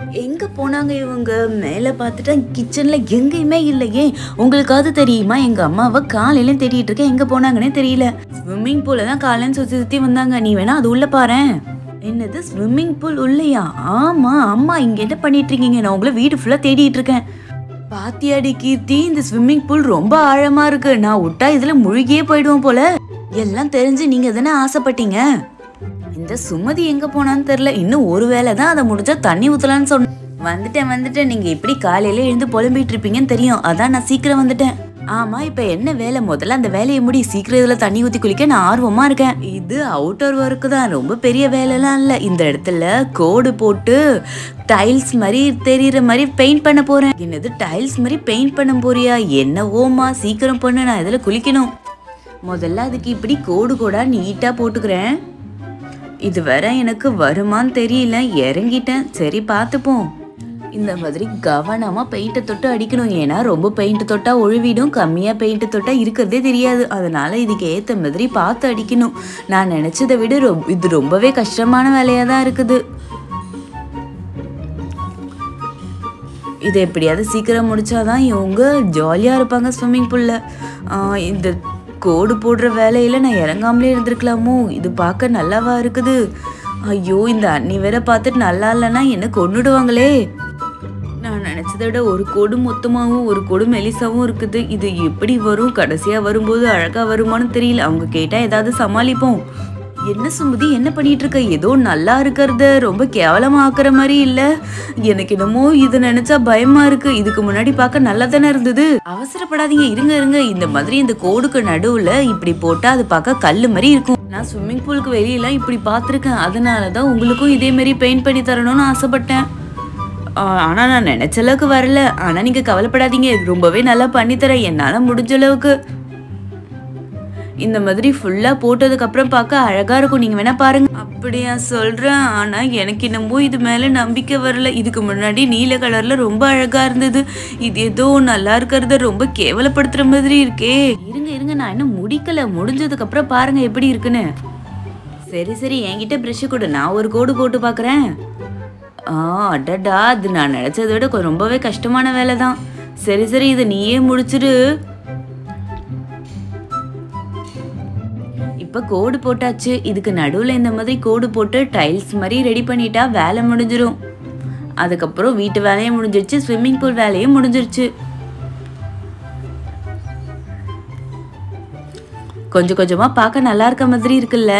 எங்க போனாங்க இவங்க மேல பார்த்துட்டா கிச்சன்ல எங்கேயுமே இல்லையே உங்களுக்காவது தெரியுமா எங்க அம்மாவை காலையில தேடிட்டு இருக்கேன் எங்க போனாங்கன்னே தெரியல ஸ்விம்மிங் பூல தான் காலையில சுத்தி சுத்தி வந்தாங்க நீ வேணா அது உள்ள பாரேன் என்னது ஸ்விம்மிங் பூல் உள்ளையா ஆமா அம்மா இங்க என்ன பண்ணிட்டு இருக்கீங்க நான் உங்களை வீடு ஃபுல்லா தேடிட்டு இருக்கேன் பாத்தியாடி கீர்த்தி இந்த ஸ்விம்மிங் பூல் ரொம்ப ஆழமா இருக்கு நான் விட்டா இதுல முழுகியே போயிடுவோம் போல எல்லாம் தெரிஞ்சு நீங்க தானே ஆசைப்பட்டீங்க இந்த சுமதி எங்க போனான்னு தெரியல இன்னும் ஒரு வேளை தான் அதை முடிஞ்சா தண்ணி ஊத்தலாம்னு சொன்ன வந்துட்டேன் வந்துட்டேன் நீங்க எப்படி காலையில எழுந்து புலம்பிட்டு இருப்பீங்கன்னு தெரியும் அதான் நான் சீக்கிரம் வந்துட்டேன் ஆமா இப்ப என்ன வேலை முதல்ல அந்த வேலையை முடி சீக்கிரம் இதுல தண்ணி ஊத்தி குளிக்க நான் ஆர்வமா இருக்கேன் இது அவுட்டர் ஒர்க் தான் ரொம்ப பெரிய வேலைலாம் இல்ல இந்த இடத்துல கோடு போட்டு டைல்ஸ் மாதிரி தெரியுற மாதிரி பெயிண்ட் பண்ண போறேன் என்னது டைல்ஸ் மாதிரி பெயிண்ட் பண்ண போறியா என்னவோமா சீக்கிரம் பண்ணு நான் இதுல குளிக்கணும் முதல்ல அதுக்கு இப்படி கோடு கோடா நீட்டா போட்டுக்கிறேன் இது வர எனக்கு வருமான்னு தெரியல இறங்கிட்டேன் சரி பார்த்துப்போம் இந்த மாதிரி கவனமா பெயிண்ட்டை தொட்டு அடிக்கணும் ஏன்னா ரொம்ப பெயிண்ட் தொட்டா ஒழுவிடும் கம்மியா பெயிண்ட் தொட்டா இருக்கிறதே தெரியாது அதனால இதுக்கு ஏத்த மாதிரி பார்த்து அடிக்கணும் நான் நினைச்சதை விட ரொம் இது ரொம்பவே கஷ்டமான வேலையா தான் இருக்குது இது எப்படியாவது சீக்கிரம் முடிச்சாதான் இவங்க ஜாலியாக இருப்பாங்க ஸ்விம்மிங் பூலில் இந்த கோடு போடுற வேலையில் நான் இறங்காமலே இருந்திருக்கலாமோ இது பார்க்க நல்லாவா இருக்குது ஐயோ இந்த அண்ணி வேற பார்த்துட்டு நல்லா இல்லைன்னா என்ன கொன்னுடுவாங்களே நான் நினச்சதை விட ஒரு கோடு மொத்தமாகவும் ஒரு கோடு மெலிசாவும் இருக்குது இது எப்படி வரும் கடைசியாக வரும்போது அழகாக வருமான்னு தெரியல அவங்க கேட்டால் ஏதாவது சமாளிப்போம் என்ன சுமதி என்ன பண்ணிட்டு இருக்க ஏதோ நல்லா இருக்கிறத ரொம்ப கேவலமா ஆக்குற மாதிரி இல்ல எனக்கு என்னமோ இது நினைச்சா பயமா இருக்கு இதுக்கு முன்னாடி பார்க்க நல்லா தானே இருந்தது அவசரப்படாதீங்க இருங்க இருங்க இந்த மாதிரி இந்த கோடுக்கு நடுவுல இப்படி போட்டா அது பார்க்க கல்லு மாதிரி இருக்கும் நான் ஸ்விம்மிங் பூலுக்கு வெளியெல்லாம் இப்படி பார்த்துருக்கேன் அதனால தான் உங்களுக்கும் இதே மாதிரி பெயிண்ட் பண்ணி தரணும்னு ஆசைப்பட்டேன் ஆஹ் ஆனா நான் நினைச்ச அளவுக்கு வரல ஆனா நீங்க கவலைப்படாதீங்க ரொம்பவே நல்லா பண்ணித்தரேன் என்னால முடிஞ்ச அளவுக்கு இந்த மாதிரி ஃபுல்லா போட்டதுக்கு அப்புறம் பார்க்க அழகா இருக்கும் நீங்க வேணா பாருங்க அப்படியா சொல்றேன் ஆனா எனக்கு என்னமோ இது மேல நம்பிக்கை வரல இதுக்கு முன்னாடி நீல கலர்ல ரொம்ப அழகா இருந்தது இது ஏதோ நல்லா இருக்கிறத ரொம்ப கேவலப்படுத்துற மாதிரி இருக்கே இருங்க இருங்க நான் இன்னும் முடிக்கல முடிஞ்சதுக்கு அப்புறம் பாருங்க எப்படி இருக்குன்னு சரி சரி என்கிட்ட ப்ரஷ் கொடு நான் ஒரு கோடு போட்டு பார்க்கறேன் ஆ அடடா அது நான் நினைச்சதை விட கொ- ரொம்பவே கஷ்டமான வேலை தான் சரி சரி இதை நீயே முடிச்சிடு இப்ப கோடு போட்டாச்சு இதுக்கு நடுவுல இந்த மாதிரி கோடு போட்டு டைல்ஸ் மாதிரி ரெடி பண்ணிட்டா வேலை முடிஞ்சிரும் அதுக்கப்புறம் வீட்டு வேலையும் முடிஞ்சிருச்சு ஸ்விம்மிங் பூல் வேலையும் முடிஞ்சிருச்சு கொஞ்சம் கொஞ்சமா பார்க்க நல்லா இருக்க மாதிரி இருக்குல்ல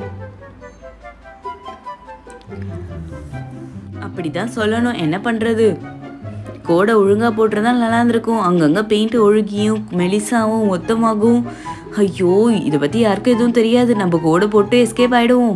அப்படிதான் சொல்லணும் என்ன பண்றது கோடை ஒழுங்கா போட்டுருந்தா நல்லா இருந்திருக்கும் அங்கங்க பெயிண்ட் ஒழுகியும் மெலிசாவும் மொத்தமாகும் ஐயோ இதை பத்தி யாருக்கும் எதுவும் தெரியாது நம்ம கோடை போட்டு எஸ்கேப் ஆயிடுவோம்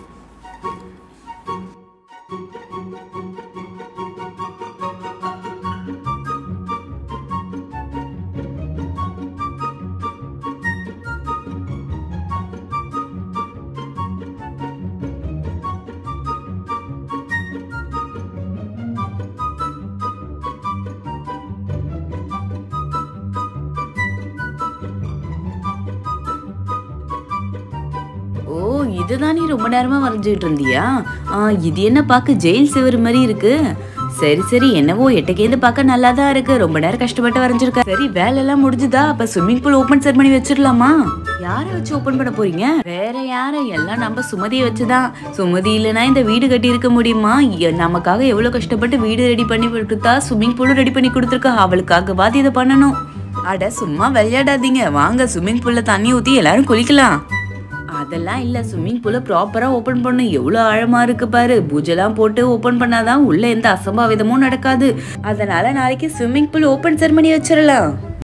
ஓ இதுதான் நீ ரொம்ப நேரமா வரைஞ்சிட்டு இருந்தியா ஆ, இது என்ன பார்க்க ஜெயில் சிவர் மாதிரி இருக்கு சரி சரி என்னவோ எட்டக்கேந்து பார்க்க நல்லா தான் இருக்கு ரொம்ப நேரம் கஷ்டப்பட்டு வரைஞ்சிருக்க சரி வேலை எல்லாம் முடிஞ்சுதா அப்ப ஸ்விம்மிங் பூல் ஓபன் செட் பண்ணி வச்சிடலாமா யாரை வச்சு ஓபன் பண்ண போறீங்க வேற யார எல்லாம் நம்ம சுமதியை வச்சுதான் சுமதி இல்லைன்னா இந்த வீடு கட்டி இருக்க முடியுமா எ- நமக்காக எவ்வளவு கஷ்டப்பட்டு வீடு ரெடி பண்ணி கொடுத்தா ஸ்விம்மிங் பூலும் ரெடி பண்ணி கொடுத்துருக்கா அவளுக்காகவாது இதை பண்ணணும் அட சும்மா விளையாடாதீங்க வாங்க ஸ்விம்மிங் பூல்ல தண்ணி ஊத்தி எல்லாரும் குளிக்கலாம் அதெல்லாம் இல்ல ஸ்விம்மிங் பூல ப்ராப்பரா ஓபன் பண்ணும் எவ்வளவு ஆழமா இருக்கு பாரு பூஜைலாம் போட்டு ஓபன் பண்ணாதான் உள்ள எந்த அசம்பாவிதமும் நடக்காது அதனால நாளைக்கு ஸ்விம்மிங் பூல் ஓபன் செரமனி வச்சிடலாம்